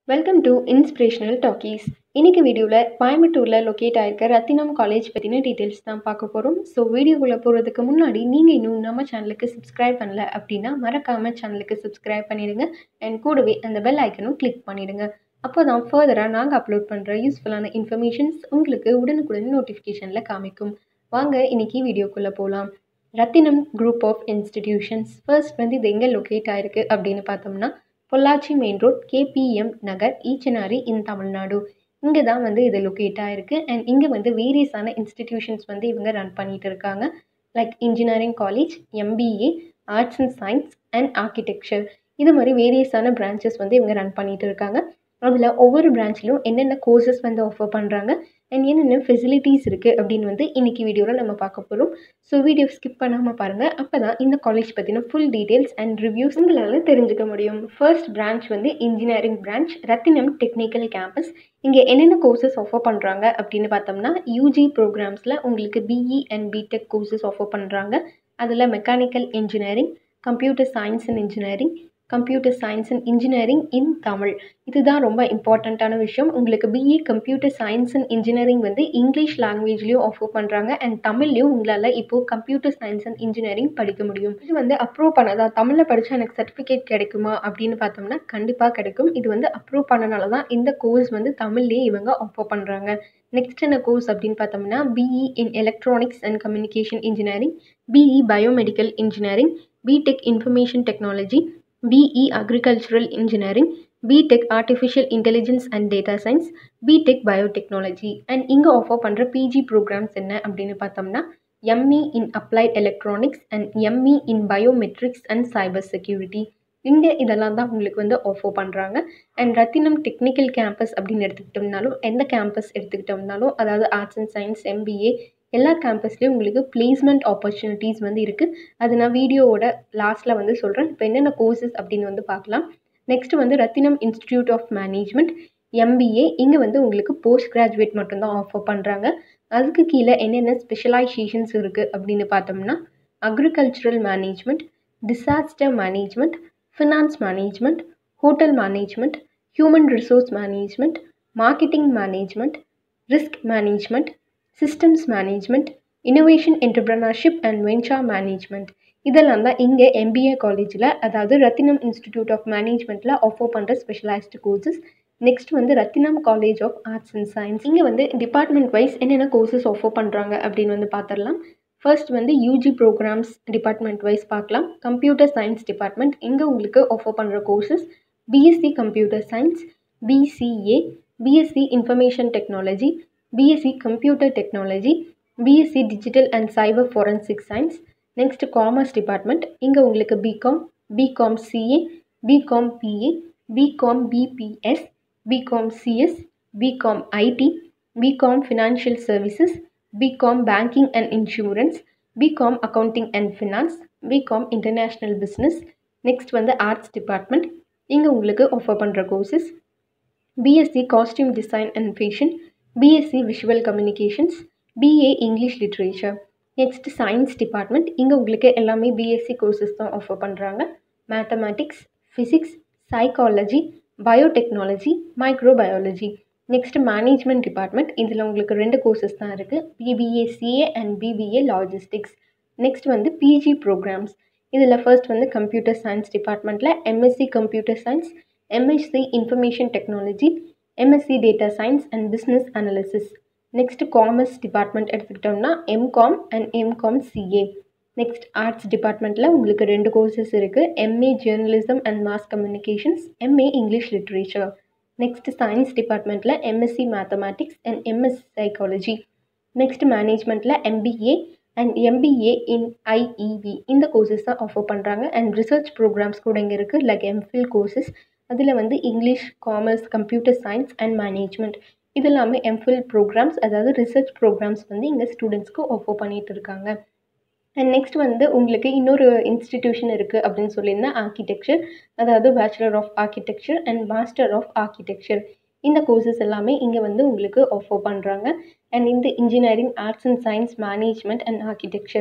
welcome to inspirational talkies இன்னைக்கு வீடியோவில் கோயம்புத்தூரில் லொக்கேட் ஆயிருக்க ரத்தினம் காலேஜ் பற்றின டீட்டெயில்ஸ் தான் பார்க்க போகிறோம் ஸோ வீடியோக்குள்ளே போகிறதுக்கு முன்னாடி நீங்கள் இன்னும் நம்ம சேனலுக்கு சப்ஸ்கிரைப் பண்ணல அப்படின்னா மறக்காமல் சேனலுக்கு சப்ஸ்கிரைப் பண்ணிடுங்க அண்ட் கூடவே அந்த பெல் ஐக்கனும் கிளிக் பண்ணிடுங்க அப்போ தான் ஃபர்தராக நாங்கள் அப்லோட் பண்ணுற யூஸ்ஃபுல்லான இன்ஃபர்மேஷன்ஸ் உங்களுக்கு உடனுக்குடன் நோட்டிஃபிகேஷனில் காமிக்கும் வாங்க இன்னைக்கு வீடியோக்குள்ளே போகலாம் Rathinam group of institutions first வந்து இது எங்கே லொக்கேட் ஆயிருக்கு அப்படின்னு பார்த்தோம்னா Pollachi main road KPM Nagar Eachanari in Tamil Nadu இங்கே தான் வந்து இது லொக்கேட் ஆகிருக்கு அண்ட் இங்கே வந்து வேரியஸான இன்ஸ்டிடியூஷன்ஸ் வந்து இவங்க ரன் பண்ணிட்டு இருக்காங்க like engineering college MBA arts and science and architecture இது மாதிரி வேரியஸான பிரான்ச்சஸ் வந்து இவங்க ரன் பண்ணிட்டு இருக்காங்க அதில் ஒவ்வொரு பிரான்ச்லையும் என்னென்ன கோர்சஸ் வந்து ஆஃபர் பண்ணுறாங்க அண்ட் என்னென்ன ஃபெசிலிட்டிஸ் இருக்குது அப்படின்னு வந்து இன்றைக்கி வீடியோவில் நம்ம பார்க்க போகிறோம் ஸோ வீடியோ ஸ்கிப் பண்ணாமல் பாருங்கள் அப்போ தான் இந்த காலேஜ் பற்றின ஃபுல் டீட்டெயில்ஸ் அண்ட் ரிவ்யூஸ் உங்களால் தெரிஞ்சுக்க முடியும் ஃபர்ஸ்ட் பிரான்ச் வந்து engineering branch Rathinam technical campus இங்கே என்னென்ன கோர்சஸ் ஆஃபர் பண்ணுறாங்க அப்படின்னு பார்த்தோம்னா யூஜி ப்ரோக்ராம்ஸில் உங்களுக்கு BE and B Tech courses offer பண்ணுறாங்க அதில் mechanical engineering computer science and engineering computer science and engineering in Tamil இதுதான் ரொம்ப இம்பார்ட்டண்ட்டான விஷயம் உங்களுக்கு BE computer science and engineering வந்து இங்கிலீஷ் லாங்குவேஜ்லேயும் ஆஃபர் பண்ணுறாங்க அண்ட் தமிழ்லையும் உங்களால் இப்போது கம்ப்யூட்டர் சயின்ஸ் அண்ட் இன்ஜினியரிங் படிக்க முடியும் இது வந்து அப்ரூவ் பண்ணதா தமிழில் படித்தா எனக்கு சர்டிஃபிகேட் கிடைக்குமா அப்படின்னு பார்த்தோம்னா கண்டிப்பாக கிடைக்கும் இது வந்து அப்ரூவ் பண்ணனால தான் இந்த கோர்ஸ் வந்து தமிழ்லேயே இவங்க ஆஃபர் பண்ணுறாங்க நெக்ஸ்ட் என்ன கோர்ஸ் அப்படின்னு பார்த்தோம்னா BE in electronics and communication engineering BE biomedical engineering B Tech information technology BE agricultural engineering B Tech artificial intelligence and data science B Tech biotechnology and இங்கே ஆஃபர் பண்ணுற பிஜி ப்ரோக்ராம்ஸ் என்ன அப்படின்னு பார்த்தோம்னா ME in applied electronics and ME in biometrics and cyber security இங்கே இதெல்லாம் தான் உங்களுக்கு வந்து ஆஃபர் பண்ணுறாங்க அண்ட் ரத்தினம் டெக்னிக்கல் கேம்பஸ் அப்படின்னு எடுத்துக்கிட்டோம்னாலும் எந்த கேம்பஸ் எடுத்துக்கிட்டோம்னாலும் அதாவது ஆர்ட்ஸ் அண்ட் சயின்ஸ் எம்பிஏ எல்லா கேம்பஸ்லேயும் உங்களுக்கு பிளேஸ்மெண்ட் ஆப்பர்ச்சுனிட்டிஸ் வந்து இருக்குது அது நான் வீடியோவோட லாஸ்ட்டில் வந்து சொல்கிறேன் இப்போ என்னென்ன கோர்சஸ் அப்படின்னு வந்து பார்க்கலாம் நெக்ஸ்ட் வந்து Rathinam institute of management MBA இங்கே வந்து உங்களுக்கு போஸ்ட் கிராஜுவேட் மட்டும்தான் ஆஃபர் பண்ணுறாங்க அதுக்கு கீழே என்னென்ன ஸ்பெஷலைசேஷன்ஸ் இருக்குது அப்படின்னு பார்த்தோம்னா agricultural management disaster management finance management hotel management human resource management marketing management risk management systems management innovation entrepreneurship and venture management இதெல்லாம் தான் இங்கே எம்பிஏ காலேஜில் அதாவது ரத்தினம் இன்ஸ்டிடியூட் ஆஃப் மேனேஜ்மெண்ட்டில் ஆஃபர் பண்ணுற ஸ்பெஷலைஸ்டு கோர்சஸ் நெக்ஸ்ட் வந்து Rathinam college of arts and science இங்கே வந்து டிபார்ட்மெண்ட் வைஸ் என்னென்ன கோர்சஸ் ஆஃபர் பண்ணுறாங்க அப்படின்னு வந்து பார்த்துடலாம் ஃபர்ஸ்ட் வந்து யூஜி ப்ரோக்ராம்ஸ் டிபார்ட்மெண்ட் வைஸ் பார்க்கலாம் கம்ப்யூட்டர் சயின்ஸ் டிபார்ட்மெண்ட் இங்கே உங்களுக்கு ஆஃபர் பண்ணுற courses BSc computer science BCA BSc information technology BSc computer technology BSc digital and cyber forensic science next commerce department இங்கே உங்களுக்கு BCom BCom CA BCom BA BCom BPS BCom CS BCom IT BCom financial services BCom banking and insurance BCom accounting and finance BCom international business next வந்து arts department இங்கே உங்களுக்கு offer பண்ணுற courses BSc costume design and fashion BSc visual communications BA English literature next science department இங்கே உங்களுக்கு எல்லாமே BSc courses தான் offer பண்ணுறாங்க mathematics physics psychology biotechnology microbiology next management department இதில் உங்களுக்கு ரெண்டு கோர்சஸ் தான் இருக்குது BBA CA and BBA logistics next வந்து பிஜி ப்ரோக்ராம்ஸ் இதில் ஃபர்ஸ்ட் வந்து கம்ப்யூட்டர் சயின்ஸ் டிபார்ட்மெண்ட்டில் MSc computer science MSc information technology MSc data science and business analysis next commerce department எடுத்துக்கிட்டோம்னா MCom and MCom CA next arts டிபார்ட்மெண்ட்டில் உங்களுக்கு ரெண்டு courses இருக்குது MA journalism and mass communications MA English literature next science டிபார்ட்மெண்ட்டில் MSc mathematics and MS psychology next மேனேஜ்மெண்ட்டில் MBA and MBA in IEV இந்த courses தான் offer பண்ணுறாங்க அண்ட் ரிசர்ச் ப்ரோக்ராம்ஸ் கூட இங்கே இருக்குது லைக் எம்ஃபில் கோர்சஸ் அதில் வந்து English commerce computer science and management இது எல்லாமே எம்ஃபில் ப்ரோக்ராம்ஸ் அதாவது ரிசர்ச் ப்ரோக்ராம்ஸ் வந்து இங்கே ஸ்டூடெண்ட்ஸ்க்கு ஆஃபர் பண்ணிகிட்டு இருக்காங்க அண்ட் நெக்ஸ்ட் வந்து உங்களுக்கு இன்னொரு இன்ஸ்டிடியூஷன் இருக்குது அப்படின்னு சொல்லியிருந்தேன் ஆர்கிடெக்சர் அதாவது bachelor of architecture and master of architecture இந்த கோர்சஸ் எல்லாமே இங்கே வந்து உங்களுக்கு ஆஃபர் பண்ணுறாங்க அண்ட் இந்த engineering arts and science management and architecture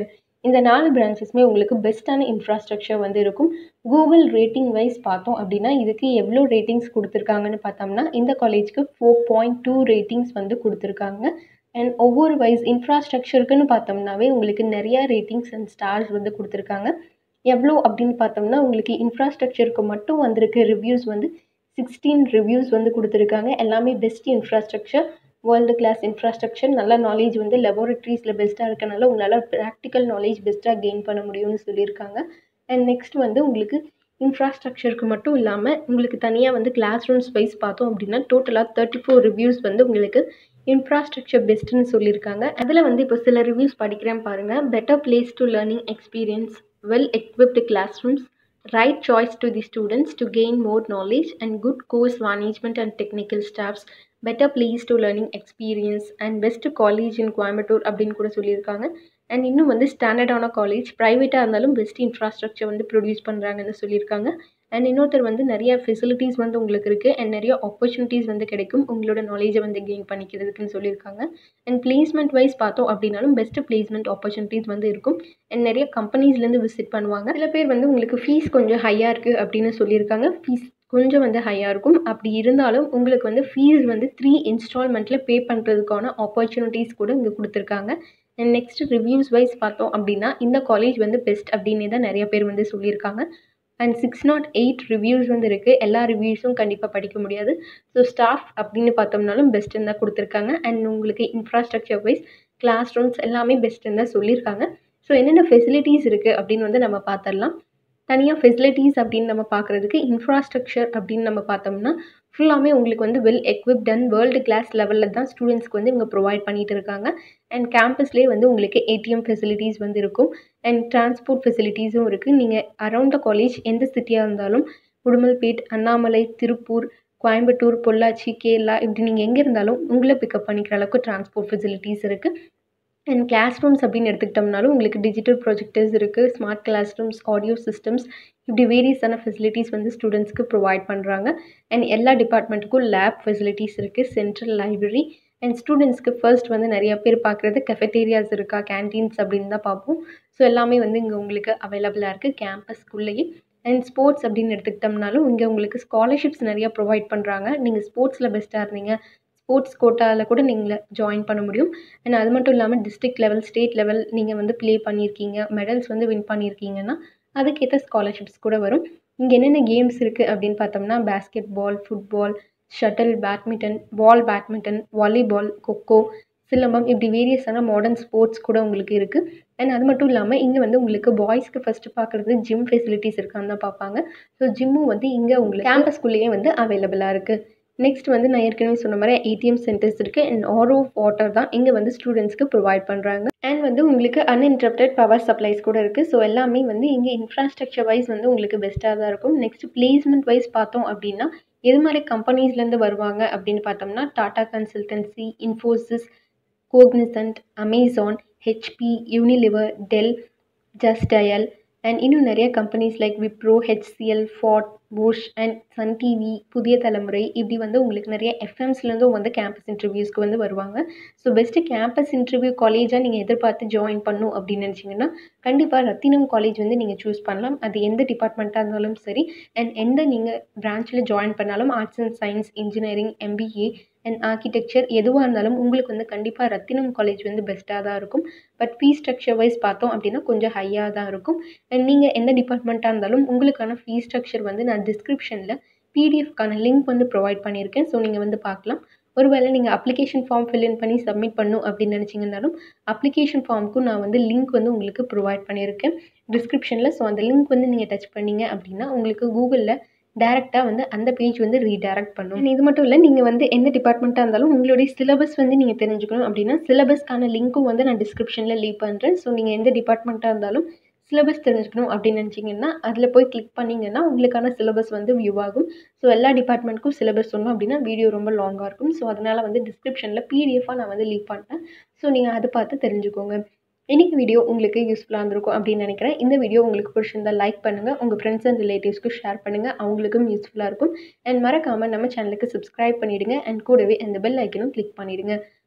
இந்த நாலு பிரான்ச்சஸுமே உங்களுக்கு பெஸ்ட்டான இன்ஃப்ராஸ்ட்ரக்சர் வந்து இருக்கும் கூகுள் ரேட்டிங் வைஸ் பார்த்தோம் அப்படின்னா இதுக்கு எவ்வளோ ரேட்டிங்ஸ் கொடுத்துருக்காங்கன்னு பார்த்தோம்னா இந்த காலேஜ்க்கு ஃபோர் பாயிண்ட் டூ ரேட்டிங்ஸ் வந்து கொடுத்துருக்காங்க அண்ட் ஒவ்வொரு வைஸ் இன்ஃப்ராஸ்ட்ரக்சருக்குன்னு பார்த்தோம்னாவே உங்களுக்கு நிறையா ரேட்டிங்ஸ் அண்ட் ஸ்டார்ஸ் வந்து கொடுத்துருக்காங்க எவ்வளோ அப்படின்னு பார்த்தோம்னா உங்களுக்கு இன்ஃப்ராஸ்ட்ரக்சருக்கு மட்டும் வந்திருக்க ரிவ்யூஸ் வந்து சிக்ஸ்டீன் ரிவ்யூஸ் வந்து கொடுத்துருக்காங்க எல்லாமே best infrastructure world class infrastructure நல்ல நாலேஜ் வந்து லெபார்ட்ரிஸில் பெஸ்ட்டாக இருக்கனால உங்களால் ப்ராக்டிக்கல் நாலேஜ் பெஸ்ட்டாக கெயின் பண்ண முடியும்னு சொல்லியிருக்காங்க அண்ட் நெக்ஸ்ட் வந்து உங்களுக்கு இன்ஃப்ராஸ்ட்ரக்சருக்கு மட்டும் இல்லாமல் உங்களுக்கு தனியாக வந்து கிளாஸ் ரூம்ஸ் வைஸ் பார்த்தோம் அப்படின்னா டோட்டலாக தேர்ட்டி ஃபோர் ரிவ்யூஸ் வந்து உங்களுக்கு இன்ஃப்ராஸ்ட்ரக்சர் பெஸ்ட்டுன்னு சொல்லியிருக்காங்க அதில் வந்து இப்போ சில ரிவ்யூஸ் படிக்கிறேன் பாருங்கள் better place to learning experience well equipped class rooms right choice to the students to gain more knowledge and good course management and technical staffs better place to learning experience and best college in Coimbatore அப்படின்னு கூட சொல்லியிருக்காங்க and இன்னும் வந்து ஸ்டாண்டர்டான college ப்ரைவேட்டாக இருந்தாலும் best infrastructure வந்து produce பண்ணுறாங்கன்னு சொல்லியிருக்காங்க அண்ட் இன்னொருத்தர் வந்து நிறைய ஃபெசிலிட்டிஸ் வந்து உங்களுக்கு இருக்குது அண்ட் நிறைய ஆப்பர்ச்சுனிட்டிஸ் வந்து கிடைக்கும் உங்களோட நாலேஜை வந்து கெயின் பண்ணிக்கிறதுக்குன்னு சொல்லியிருக்காங்க அண்ட் பிளேஸ்மெண்ட் வைஸ் பார்த்தோம் அப்படின்னாலும் பெஸ்ட் பிளேஸ்மெண்ட் ஆப்பர்ச்சுனிட்டிஸ் வந்து இருக்கும் அண்ட் நிறைய கம்பெனிஸ்லேருந்து விசிட் பண்ணுவாங்க சில பேர் வந்து உங்களுக்கு ஃபீஸ் கொஞ்சம் ஹையாக இருக்குது அப்படின்னு சொல்லியிருக்காங்க ஃபீஸ் கொஞ்சம் வந்து ஹையாக இருக்கும் அப்படி இருந்தாலும் உங்களுக்கு வந்து ஃபீஸ் வந்து த்ரீ இன்ஸ்டால்மெண்ட்டில் பே பண்ணுறதுக்கான ஆப்பர்ச்சுனிட்டிஸ் கூட இங்கே கொடுத்துருக்காங்க அண்ட் நெக்ஸ்ட் ரிவ்யூஸ் வைஸ் பார்த்தோம் அப்படின்னா இந்த காலேஜ் வந்து பெஸ்ட் அப்படின்னு தான் நிறைய பேர் வந்து சொல்லியிருக்காங்க and six naught eight reviews வந்து இருக்குது எல்லா ரிவ்யூஸும் கண்டிப்பாக படிக்க முடியாது ஸோ ஸ்டாஃப் அப்படின்னு பார்த்தோம்னாலும் பெஸ்ட்டுன்னு தான் கொடுத்துருக்காங்க அண்ட் உங்களுக்கு இன்ஃப்ராஸ்ட்ரக்சர் வைஸ் கிளாஸ் ரூம்ஸ் எல்லாமே பெஸ்ட்டுன்னு தான் சொல்லியிருக்காங்க ஸோ என்னென்ன ஃபெசிலிட்டிஸ் இருக்குது அப்படின்னு வந்து நம்ம பார்த்துடலாம் தனியாக ஃபெசிலிட்டிஸ் அப்படின்னு நம்ம பார்க்குறதுக்கு இன்ஃப்ராஸ்ட்ரக்சர் அப்படின்னு நம்ம பார்த்தோம்னா ஃபுல்லாமே உங்களுக்கு வந்து well equipped and world class லெவலில் தான் ஸ்டூடெண்ட்ஸ்க்கு வந்து இங்கே ப்ரொவைட் பண்ணிட்டு இருக்காங்க அண்ட் கேம்பஸ்லேயே வந்து உங்களுக்கு ஏடிஎம் ஃபெசிலிட்டிஸ் வந்து இருக்கும் அண்ட் டிரான்ஸ்போர்ட் ஃபெசிலிட்டிஸும் இருக்குது நீங்கள் அரவுண்ட் த காலேஜ் எந்த சிட்டியாக இருந்தாலும் உடுமல்பேட் அண்ணாமலை திருப்பூர் கோயம்புத்தூர் பொள்ளாச்சி கேரளா இப்படி நீங்கள் எங்கே இருந்தாலும் உங்களை பிக்கப் பண்ணிக்கிற அளவுக்கு டிரான்ஸ்போர்ட் ஃபெசிலிட்டிஸ் இருக்குது அண்ட் கிளாஸ் ரூம்ஸ் அப்படின்னு எடுத்துக்கிட்டோம்னாலும் உங்களுக்கு டிஜிட்டல் ப்ரொஜெக்டர்ஸ் இருக்குது smart class rooms audio systems இப்படி வேரியஸான ஃபெசிலிட்டிஸ் வந்து ஸ்டூடெண்ட்ஸ்க்கு ப்ரொவைட் பண்ணுறாங்க அண்ட் எல்லா டிபார்ட்மெண்ட்டுக்கும் லேப் ஃபெசிலிட்டிஸ் இருக்குது சென்ட்ரல் லைப்ரரி அண்ட் ஸ்டூடெண்ட்ஸ்க்கு ஃபர்ஸ்ட் வந்து நிறைய பேர் பார்க்குறது கெஃபெட்டேரியாஸ் இருக்கா கேன்டீன்ஸ் அப்படின்னு தான் பார்ப்போம் ஸோ எல்லாமே வந்து இங்கே உங்களுக்கு அவைலபிளாக இருக்குது கேம்பஸ்க்குள்ளேயே அண்ட் ஸ்போர்ட்ஸ் அப்படின்னு எடுத்துக்கிட்டோம்னாலும் இங்கே உங்களுக்கு ஸ்காலர்ஷிப்ஸ் நிறையா ப்ரொவைட் பண்ணுறாங்க நீங்கள் ஸ்போர்ட்ஸில் பெஸ்ட்டாக இருந்தீங்க ஸ்போர்ட்ஸ் கோட்டாவில் கூட நீங்கள் ஜாயின் பண்ண முடியும் அண்ட் அது மட்டும் இல்லாமல் டிஸ்ட்ரிக்ட் லெவல் ஸ்டேட் லெவல் நீங்கள் வந்து ப்ளே பண்ணியிருக்கீங்க மெடல்ஸ் வந்து வின் பண்ணியிருக்கீங்கன்னா அதுக்கேற்ற ஸ்காலர்ஷிப்ஸ் கூட வரும் இங்கே என்னென்ன கேம்ஸ் இருக்குது அப்படின்னு பார்த்தோம்னா basketball football shuttle badminton ball badminton volleyball kho kho silambam இப்படி வேரியஸான மாடர்ன் ஸ்போர்ட்ஸ் கூட உங்களுக்கு இருக்குது அண்ட் அது மட்டும் இல்லாமல் இங்கே வந்து உங்களுக்கு பாய்ஸ்க்கு ஃபஸ்ட்டு பார்க்குறது ஜிம் ஃபெசிலிட்டிஸ் இருக்கான்னு தான் பார்ப்பாங்க ஸோ ஜிம்மும் வந்து இங்கே உங்களுக்கு கேம்பஸ்குள்ளேயே வந்து அவைலபிளாக இருக்குது நெக்ஸ்ட் வந்து நான் ஏற்கனவே சொன்ன மாதிரி ஏடிஎம் சென்டர்ஸ் இருக்குது அண்ட் ஆரோ வாட்டர் தான் இங்கே வந்து ஸ்டூடெண்ட்ஸ்க்கு ப்ரொவைட் பண்ணுறாங்க அண்ட் வந்து உங்களுக்கு அன்இன்டரப்டட் பவர் சப்ளைஸ் கூட இருக்குது ஸோ எல்லாமே வந்து இங்கே இன்ஃப்ராஸ்ட்ரக்சர் வைஸ் வந்து உங்களுக்கு பெஸ்ட்டாக தான் இருக்கும் நெக்ஸ்ட் பிளேஸ்மெண்ட் வைஸ் பார்த்தோம் அப்படின்னா எது மாதிரி கம்பெனிஸ்லேருந்து வருவாங்க அப்படின்னு பார்த்தோம்னா Tata consultancy Infosys Cognizant Amazon HP Unilever Dell just dial and இன்னும் நிறைய companies like Wipro HCL Ford Bosch and Sun TV Puthiya Thalaimurai இப்படி வந்து உங்களுக்கு நிறைய எஃப்எம்ஸ்லேருந்தும் வந்து கேம்பஸ் இன்டர்வியூஸ்க்கு வந்து வருவாங்க ஸோ பெஸ்ட்டு கேம்பஸ் இன்டர்வியூ காலேஜாக நீங்கள் எதிர்பார்த்து ஜாயின் பண்ணும் அப்படின்னு நினச்சிங்கன்னா கண்டிப்பாக ரத்தினம் காலேஜ் வந்து நீங்கள் சூஸ் பண்ணலாம் அது எந்த டிபார்ட்மெண்ட்டாக இருந்தாலும் சரி அண்ட் எந்த நீங்கள் பிரான்ச்சில் ஜாயின் பண்ணாலும் arts and science engineering MBA and architecture எதுவாக இருந்தாலும் உங்களுக்கு வந்து கண்டிப்பாக ரத்தினம் காலேஜ் வந்து பெஸ்ட்டாக தான் இருக்கும் பட் ஃபீஸ் ஸ்ட்ரக்சர் வைஸ் பார்த்தோம் அப்படின்னா கொஞ்சம் ஹையாக தான் இருக்கும் அண்ட் நீங்கள் எந்த டிபார்ட்மெண்ட்டாக இருந்தாலும் உங்களுக்கான ஃபீஸ் ஸ்ட்ரக்சர் வந்து நான் டிஸ்கிரிப்ஷனில் பிடிஎஃப்கான லிங்க் வந்து ப்ரொவைட் பண்ணியிருக்கேன் ஸோ நீங்கள் வந்து பார்க்கலாம் ஒருவேளை நீங்கள் அப்ளிகேஷன் ஃபார்ம் ஃபில்இன் பண்ணி சப்மிட் பண்ணும் அப்படின்னு நினச்சிங்கனாலும் அப்ளிகேஷன் ஃபார்முக்கும் நான் வந்து லிங்க் வந்து உங்களுக்கு ப்ரொவைட் பண்ணியிருக்கேன் டிஸ்கிரிப்ஷனில் ஸோ அந்த லிங்க் வந்து நீங்கள் டச் பண்ணீங்க அப்படின்னா உங்களுக்கு கூகுளில் டேரெக்டாக வந்து அந்த பேஜ் வந்து ரீடைரக்ட் பண்ணும் இது மட்டும் இல்லை நீங்கள் வந்து எந்த டிபார்ட்மெண்ட்டாக இருந்தாலும் உங்களுடைய சிலபஸ் வந்து நீங்கள் தெரிஞ்சுக்கணும் அப்படின்னா சிலபஸ்க்கான லிங்க்கும் வந்து நான் டிஸ்கிரிப்ஷனில் லீவ் பண்ணுறேன் ஸோ நீங்கள் எந்த டிபார்ட்மெண்ட்டாக இருந்தாலும் சிலபஸ் தெரிஞ்சுக்கணும் அப்படின்னு நினச்சிங்கன்னா அதில் போய் கிளிக் பண்ணிங்கன்னா உங்களுக்கான சிலபஸ் வந்து வியூ ஆகும் ஸோ எல்லா டிபார்ட்மெண்ட்க்கும் சிலபஸ் சொன்னோம் அப்படின்னா வீடியோ ரொம்ப லாங்காக இருக்கும் ஸோ அதனால் வந்து டிஸ்கிரிப்ஷனில் பிடிஎஃபாக நான் வந்து லீவ் பண்ணுறேன் ஸோ நீங்கள் அதை பார்த்து தெரிஞ்சுக்கோங்க இன்றைக்கி வீடியோ உங்களுக்கு யூஸ்ஃபுல்லாக இருந்திருக்கும் அப்படின்னு நினைக்கிறேன் இந்த வீடியோ உங்களுக்கு பிடிச்சிருந்தா லைக் பண்ணுங்கள் உங்கள் ஃப்ரெண்ட்ஸ் அண்ட் ரிலேட்டிவ்ஸ்க்கு ஷேர் பண்ணுங்கள் அவங்களுக்கும் யூஸ்ஃபுல்லாக இருக்கும் அண்ட் மறக்காமல் நம்ம சேனலுக்கு சப்ஸ்கிரைப் பண்ணிவிடுங்க அண்ட் கூடவே அந்த பெல் ஐக்கனும் கிளிக் பண்ணிவிடுங்க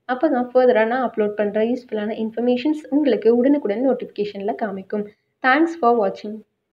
அப்போ தான் ஃபர்தராக நான் அப்லோட் பண்ணுற யூஸ்ஃபுல்லான இன்ஃபர்மேஷன்ஸ் உங்களுக்கு உடனுக்குடன் நோட்டிஃபிகேஷனில் காமிக்கும் தேங்க்ஸ் ஃபார் வாட்சிங்